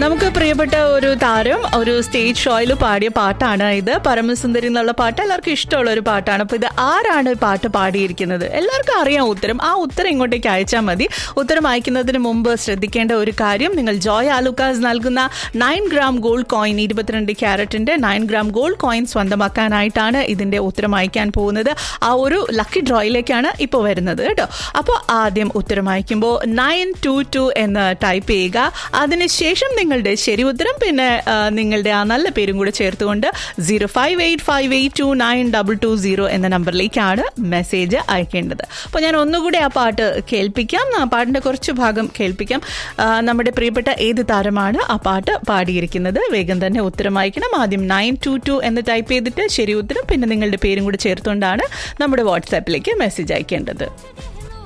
നമുക്ക് പ്രിയപ്പെട്ട ഒരു താരം ഒരു സ്റ്റേജ് ഷോയിൽ പാടിയ പാട്ടാണ് ഇത് പരമസുന്ദരി എന്നുള്ള പാട്ട് എല്ലാവർക്കും ഇഷ്ടമുള്ള ഒരു പാട്ടാണ് അപ്പൊ ഇത് ആരാണ് ഈ പാട്ട് പാടിയിരിക്കുന്നത് എല്ലാവർക്കും അറിയാം ഉത്തരം ആ ഉത്തരം ഇങ്ങോട്ടേക്ക് അയച്ചാൽ മതി ഉത്തരം അയക്കുന്നതിന് മുമ്പ് ശ്രദ്ധിക്കേണ്ട ഒരു കാര്യം നിങ്ങൾ ജോയ് ആലുക്കാസ് നൽകുന്ന നയൻ ഗ്രാം ഗോൾഡ് കോയിൻ ഇരുപത്തിരണ്ട് ക്യാരറ്റിന്റെ നയൻ ഗ്രാം ഗോൾഡ് കോയിൻ സ്വന്തമാക്കാനായിട്ടാണ് ഇതിന്റെ ഉത്തരം അയക്കാൻ പോകുന്നത് ആ ഒരു ലക്കി ഡ്രോയിലേക്കാണ് ഇപ്പോൾ വരുന്നത് കേട്ടോ അപ്പോൾ ആദ്യം ഉത്തരം അയക്കുമ്പോൾ നയൻ ടു ടു എന്ന് ടൈപ്പ് ചെയ്യുക അതിനുശേഷം നിങ്ങളുടെ ശരി ഉത്തരം പിന്നെ ആ, നിങ്ങളുടെ ആ നല്ല പേരും കൂടെ ചേർത്തുകൊണ്ട് zero five eight five eight two nine double two zero എന്ന നമ്പറിലേക്കാണ് മെസ്സേജ് അയക്കേണ്ടത് അപ്പോൾ ഞാൻ ഒന്നുകൂടി ആ പാട്ട് കേൾപ്പിക്കാം ആ പാട്ടിൻ്റെ കുറച്ച് ഭാഗം കേൾപ്പിക്കാം ആ, നമ്മുടെ പ്രിയപ്പെട്ട ഏത് താരമാണ് ആ പാട്ട് പാടിയിരിക്കുന്നത് വേഗം തന്നെ ഉത്തരം അയക്കണം ആദ്യം നയൻ ടു ടു എന്ന് ടൈപ്പ് ചെയ്തിട്ട് ശരി ഉത്തരം പിന്നെ നിങ്ങളുടെ പേരും കൂടി ചേർത്തുകൊണ്ടാണ് നമ്മുടെ വാട്സാപ്പിലേക്ക് മെസ്സേജ് അയക്കേണ്ടത്